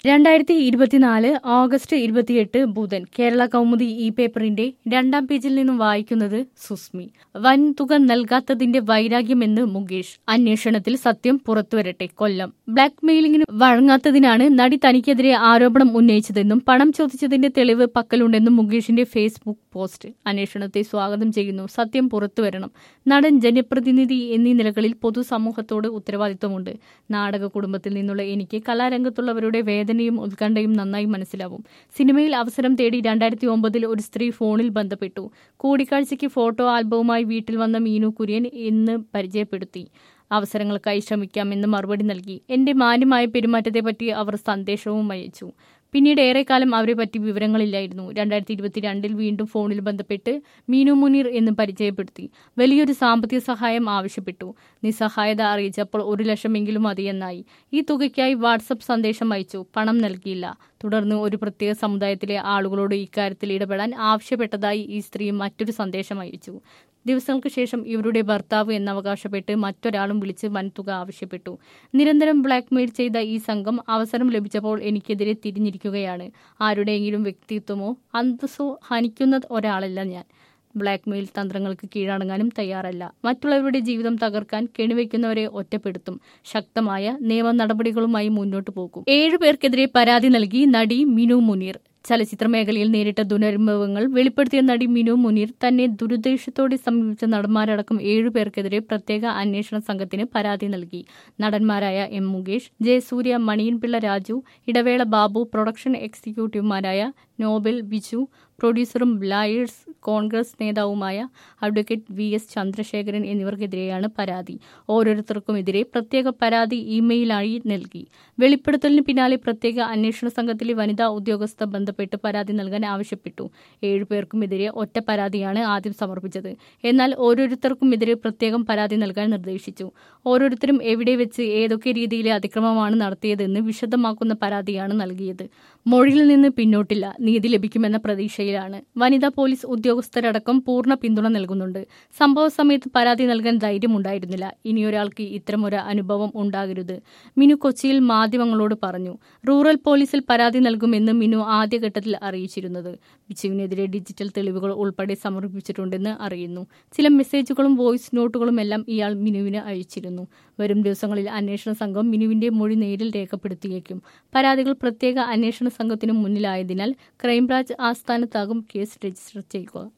രണ്ടായിരത്തി ഇരുപത്തിനാല് ഓഗസ്റ്റ് ഇരുപത്തിയെട്ട് ബുധൻ കേരള കൗമുദി ഇ പേപ്പറിന്റെ രണ്ടാം പേജിൽ നിന്നും വായിക്കുന്നത് സുസ്മി വൻതുക നൽകാത്തതിന്റെ വൈരാഗ്യമെന്ന് മുകേഷ് അന്വേഷണത്തിൽ സത്യം പുറത്തുവരട്ടെ കൊല്ലം ബ്ലാക്ക് മെയിലിംഗിന് വഴങ്ങാത്തതിനാണ് നടി തനിക്കെതിരെ ആരോപണം ഉന്നയിച്ചതെന്നും പണം ചോദിച്ചതിന്റെ തെളിവ് പക്കലുണ്ടെന്നും മുകേഷിന്റെ ഫേസ്ബുക്ക് പോസ്റ്റ് അന്വേഷണത്തെ സ്വാഗതം ചെയ്യുന്നു സത്യം പുറത്തുവരണം നടൻ ജനപ്രതിനിധി എന്നീ നിലകളിൽ പൊതുസമൂഹത്തോട് ഉത്തരവാദിത്വമുണ്ട് നാടക കുടുംബത്തിൽ നിന്നുള്ള എനിക്ക് കലാരംഗത്തുള്ളവരുടെ വേദനയും ഉത്കണ്ഠയും നന്നായി മനസ്സിലാവും സിനിമയിൽ അവസരം തേടി രണ്ടായിരത്തി ഒമ്പതിൽ ഒരു സ്ത്രീ ഫോണിൽ ബന്ധപ്പെട്ടു കൂടിക്കാഴ്ചയ്ക്ക് ഫോട്ടോ ആൽബവുമായി വീട്ടിൽ വന്ന മീനു കുര്യൻ ഇന്ന് പരിചയപ്പെടുത്തി അവസരങ്ങൾക്കായി ശ്രമിക്കാമെന്ന് മറുപടി നൽകി എന്റെ മാന്യമായ പെരുമാറ്റത്തെപ്പറ്റി അവർ സന്ദേശവും അയച്ചു പിന്നീട് ഏറെക്കാലം അവരെ പറ്റി വിവരങ്ങളില്ലായിരുന്നു രണ്ടായിരത്തി ഇരുപത്തിരണ്ടിൽ വീണ്ടും ഫോണിൽ ബന്ധപ്പെട്ട് മീനു മുനീർ എന്ന് പരിചയപ്പെടുത്തി വലിയൊരു സാമ്പത്തിക സഹായം ആവശ്യപ്പെട്ടു നിസ്സഹായത അറിയിച്ചപ്പോൾ ഒരു ലക്ഷമെങ്കിലും മതിയെന്നായി ഈ തുകയ്ക്കായി വാട്സപ്പ് സന്ദേശം അയച്ചു പണം നൽകിയില്ല തുടർന്ന് ഒരു പ്രത്യേക സമുദായത്തിലെ ആളുകളോട് ഇക്കാര്യത്തിൽ ഇടപെടാൻ ആവശ്യപ്പെട്ടതായി ഈ സ്ത്രീ മറ്റൊരു സന്ദേശം അയച്ചു ദിവസങ്ങൾക്ക് ശേഷം ഇവരുടെ ഭർത്താവ് എന്നവകാശപ്പെട്ട് മറ്റൊരാളും വിളിച്ച് വൻതുക ആവശ്യപ്പെട്ടു നിരന്തരം ബ്ലാക്ക്മെയിൽ ചെയ്ത ഈ സംഘം അവസരം ലഭിച്ചപ്പോൾ എനിക്കെതിരെ തിരിഞ്ഞിരിക്കുകയാണ് ആരുടെയെങ്കിലും വ്യക്തിത്വമോ അന്തസ്സോ ഹനിക്കുന്ന ഒരാളല്ല ഞാൻ ബ്ലാക്ക്മെയിൽ തന്ത്രങ്ങൾക്ക് കീഴടങ്ങാനും തയ്യാറല്ല മറ്റുള്ളവരുടെ ജീവിതം തകർക്കാൻ കെണിവെക്കുന്നവരെ ഒറ്റപ്പെടുത്തും ശക്തമായ നിയമ നടപടികളുമായി മുന്നോട്ടു പോകും ഏഴു പേർക്കെതിരെ പരാതി നൽകി നടി മിനു മുനീർ ചലച്ചിത്ര മേഖലയിൽ നേരിട്ട ദുരനുഭവങ്ങൾ വെളിപ്പെടുത്തിയ നടി മിനു മുനീർ തന്നെ ദുരുദ്ദേശത്തോടെ സമീപിച്ച നടന്മാരടക്കം ഏഴുപേർക്കെതിരെ പ്രത്യേക അന്വേഷണ സംഘത്തിന് പരാതി നൽകി നടന്മാരായ എം മുകേഷ് ജയസൂര്യ മണിയൻപിള്ള രാജു ഇടവേള ബാബു പ്രൊഡക്ഷൻ എക്സിക്യൂട്ടീവുമാരായ നോബൽ ബിജു പ്രൊഡ്യൂസറും ബ്ലായേഴ്സ് കോൺഗ്രസ് നേതാവുമായ അഡ്വക്കേറ്റ് വി എസ് ചന്ദ്രശേഖരൻ എന്നിവർക്കെതിരെയാണ് പരാതി ഓരോരുത്തർക്കുമെതിരെ പ്രത്യേക പരാതി ഇമെയിലായി നൽകി വെളിപ്പെടുത്തലിന് പിന്നാലെ പ്രത്യേക അന്വേഷണ സംഘത്തിലെ വനിതാ ഉദ്യോഗസ്ഥ ബന്ധപ്പെട്ട് പരാതി നൽകാൻ ആവശ്യപ്പെട്ടു ഏഴുപേർക്കുമെതിരെ ഒറ്റ പരാതിയാണ് ആദ്യം സമർപ്പിച്ചത് എന്നാൽ ഓരോരുത്തർക്കുമെതിരെ പ്രത്യേകം പരാതി നൽകാൻ നിർദ്ദേശിച്ചു ഓരോരുത്തരും എവിടെ വെച്ച് ഏതൊക്കെ രീതിയിലെ അതിക്രമമാണ് നടത്തിയതെന്ന് വിശദമാക്കുന്ന പരാതിയാണ് നൽകിയത് മൊഴിയിൽ നിന്ന് പിന്നോട്ടില്ല നീതി ലഭിക്കുമെന്ന പ്രതീക്ഷയിലാണ് വനിതാ പോലീസ് ഉദ്യോഗസ്ഥരടക്കം പൂർണ്ണ പിന്തുണ നൽകുന്നുണ്ട് സംഭവ സമയത്ത് പരാതി നൽകാൻ ധൈര്യമുണ്ടായിരുന്നില്ല ഇനിയൊരാൾക്ക് ഇത്തരമൊരു അനുഭവം ഉണ്ടാകരുത് മിനു കൊച്ചിയിൽ മാധ്യമങ്ങളോട് പറഞ്ഞു റൂറൽ പോലീസിൽ പരാതി നൽകുമെന്ന് മിനു ആദ്യഘട്ടത്തിൽ അറിയിച്ചിരുന്നത് ബിച്ചുവിനെതിരെ ഡിജിറ്റൽ തെളിവുകൾ ഉൾപ്പെടെ സമർപ്പിച്ചിട്ടുണ്ടെന്ന് അറിയുന്നു ചില മെസ്സേജുകളും വോയിസ് നോട്ടുകളും എല്ലാം ഇയാൾ മിനുവിന് അയച്ചിരുന്നു വരും ദിവസങ്ങളിൽ അന്വേഷണ സംഘം മിനുവിന്റെ മൊഴി നേരിൽ രേഖപ്പെടുത്തിയേക്കും പരാതികൾ പ്രത്യേക അന്വേഷണ സംഘത്തിനു മുന്നിലായതിനാൽ ക്രൈംബ്രാഞ്ച് ആസ്ഥാനത്താകും കേസ് രജിസ്റ്റർ ചെയ്യുക